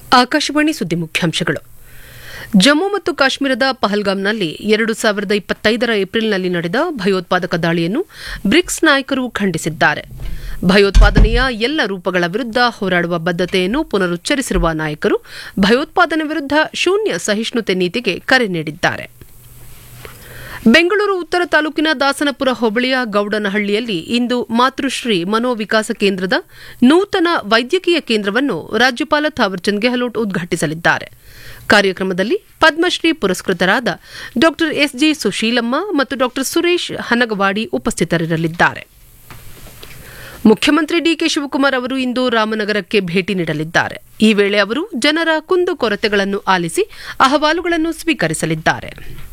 ಆಕಾಶವಾಣಿ ಸುದ್ದಿ ಮುಖ್ಯಾಂಶಗಳು ಜಮ್ಮು ಮತ್ತು ಕಾಶ್ಮೀರದ ಪಹಲ್ಗಾಮ್ನಲ್ಲಿ ಎರಡು ಸಾವಿರದ ಇಪ್ಪತ್ತೈದರ ಏಪ್ರಿಲ್ನಲ್ಲಿ ನಡೆದ ಭಯೋತ್ಪಾದಕ ದಾಳಿಯನ್ನು ಬ್ರಿಕ್ಸ್ ನಾಯಕರು ಖಂಡಿಸಿದ್ದಾರೆ ಭಯೋತ್ಪಾದನೆಯ ಎಲ್ಲ ರೂಪಗಳ ವಿರುದ್ಧ ಹೋರಾಡುವ ಬದ್ಧತೆಯನ್ನು ಪುನರುಚ್ಚರಿಸಿರುವ ನಾಯಕರು ಭಯೋತ್ಪಾದನೆ ವಿರುದ್ಧ ಶೂನ್ಯ ಸಹಿಷ್ಣುತೆ ನೀತಿಗೆ ಕರೆ ನೀಡಿದ್ದಾರೆ ಬೆಂಗಳೂರು ಉತ್ತರ ತಾಲೂಕಿನ ದಾಸನಪುರ ಹೋಬಳಿಯ ಗೌಡನಹಳ್ಳಿಯಲ್ಲಿ ಇಂದು ಮಾತೃಶ್ರೀ ಮನೋವಿಕಾಸ ಕೇಂದ್ರದ ನೂತನ ವೈದ್ಯಕೀಯ ಕೇಂದ್ರವನ್ನು ರಾಜ್ಯಪಾಲ ಥಾವರ್ಚಂದ್ ಗೆಹ್ಲೋಟ್ ಉದ್ಘಾಟಿಸಲಿದ್ದಾರೆ ಕಾರ್ಯಕ್ರಮದಲ್ಲಿ ಪದ್ಮಶ್ರೀ ಪುರಸ್ಕೃತರಾದ ಡಾ ಎಸ್ಜಿ ಸುಶೀಲಮ್ಮ ಮತ್ತು ಡಾ ಸುರೇಶ್ ಹನಗವಾಡಿ ಉಪಸ್ಥಿತರಿರಲಿದ್ದಾರೆ ಮುಖ್ಯಮಂತ್ರಿ ಡಿಕೆ ಶಿವಕುಮಾರ್ ಅವರು ಇಂದು ರಾಮನಗರಕ್ಕೆ ಭೇಟಿ ನೀಡಲಿದ್ದಾರೆ ಈ ವೇಳೆ ಅವರು ಜನರ ಕುಂದುಕೊರತೆಗಳನ್ನು ಆಲಿಸಿ ಅಹವಾಲುಗಳನ್ನು ಸ್ವೀಕರಿಸಲಿದ್ದಾರೆ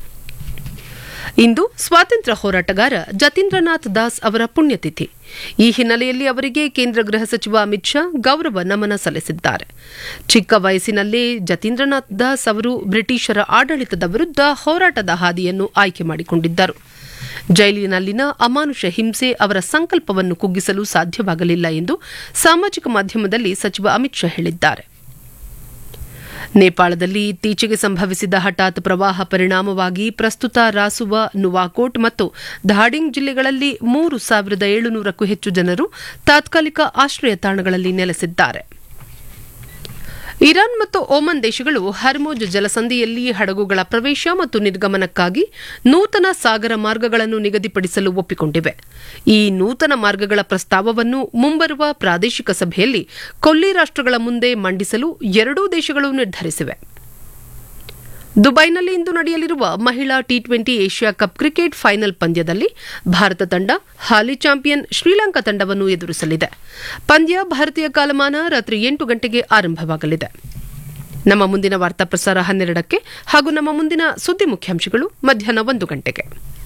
ಇಂದು ಸ್ವಾತಂತ್ರ್ಯ ಹೋರಾಟಗಾರ ಜತೀಂದ್ರನಾಥ್ ದಾಸ್ ಅವರ ಪುಣ್ಯತಿಥಿ ಈ ಹಿನ್ನೆಲೆಯಲ್ಲಿ ಅವರಿಗೆ ಕೇಂದ್ರ ಗೃಹ ಸಚಿವ ಅಮಿತ್ ಶಾ ಗೌರವ ನಮನ ಸಲ್ಲಿಸಿದ್ದಾರೆ ಚಿಕ್ಕ ವಯಸ್ಸಿನಲ್ಲೇ ಜತೀಂದ್ರನಾಥ್ ದಾಸ್ ಅವರು ಬ್ರಿಟಿಷರ ಆಡಳಿತದ ವಿರುದ್ಧ ಹೋರಾಟದ ಹಾದಿಯನ್ನು ಆಯ್ಕೆ ಮಾಡಿಕೊಂಡಿದ್ದರು ಜೈಲಿನಲ್ಲಿನ ಅಮಾನುಷ ಹಿಂಸೆ ಅವರ ಸಂಕಲ್ಪವನ್ನು ಕುಗ್ಗಿಸಲು ಸಾಧ್ಯವಾಗಲಿಲ್ಲ ಎಂದು ಸಾಮಾಜಿಕ ಮಾಧ್ಯಮದಲ್ಲಿ ಸಚಿವ ಅಮಿತ್ ಶಾ ಹೇಳಿದ್ದಾರೆ ನೇಪಾಳದಲ್ಲಿ ಇತ್ತೀಚೆಗೆ ಸಂಭವಿಸಿದ ಹಠಾತ್ ಪ್ರವಾಹ ಪರಿಣಾಮವಾಗಿ ಪ್ರಸ್ತುತ ರಾಸುವ ನುವಾಕೋಟ್ ಮತ್ತು ಧಾಡಿಂಗ್ ಜಿಲ್ಲೆಗಳಲ್ಲಿ ಮೂರು ಸಾವಿರದ ಏಳುನೂರಕ್ಕೂ ಹೆಚ್ಚು ಜನರು ತಾತ್ಕಾಲಿಕ ಆಶ್ರಯ ತಾಣಗಳಲ್ಲಿ ನೆಲೆಸಿದ್ದಾರೆ ಇರಾನ್ ಮತ್ತು ಓಮನ್ ದೇಶಗಳು ಹರ್ಮೋಜ್ ಜಲಸಂಧಿಯಲ್ಲಿ ಹಡಗುಗಳ ಪ್ರವೇಶ ಮತ್ತು ನಿರ್ಗಮನಕ್ಕಾಗಿ ನೂತನ ಸಾಗರ ಮಾರ್ಗಗಳನ್ನು ನಿಗದಿಪಡಿಸಲು ಒಪ್ಪಿಕೊಂಡಿವೆ ಈ ನೂತನ ಮಾರ್ಗಗಳ ಪ್ರಸ್ತಾವವನ್ನು ಮುಂಬರುವ ಪ್ರಾದೇಶಿಕ ಸಭೆಯಲ್ಲಿ ಕೊಲ್ಲಿ ರಾಷ್ಟಗಳ ಮುಂದೆ ಮಂಡಿಸಲು ಎರಡೂ ದೇಶಗಳು ನಿರ್ಧರಿಸಿವೆ ದುಬೈನಲ್ಲಿ ಇಂದು ನಡೆಯಲಿರುವ ಮಹಿಳಾ T twenty Asia cup cricket final ಪಂದ್ಯದಲ್ಲಿ ಭಾರತ ತಂಡ ಹಾಲಿ ಚಾಂಪಿಯನ್ ಶ್ರೀಲಂಕಾ ತಂಡವನ್ನು ಎದುರಿಸಲಿದೆ ಪಂದ್ಯ ಭಾರತೀಯ ಕಾಲಮಾನ ರಾತ್ರಿ ಎಂಟು ಗಂಟೆಗೆ ಆರಂಭವಾಗಲಿದೆ ನಮ್ಮ ಮುಂದಿನ ವಾರ್ತಾ ಪ್ರಸಾರ ಹನ್ನೆರಡಕ್ಕೆ ಹಾಗೂ ನಮ್ಮ ಮುಂದಿನ ಸುದ್ದಿ ಮುಖ್ಯಾಂಶಗಳು ಮಧ್ಯಾಹ್ನ ಒಂದು ಗಂಟೆಗೆ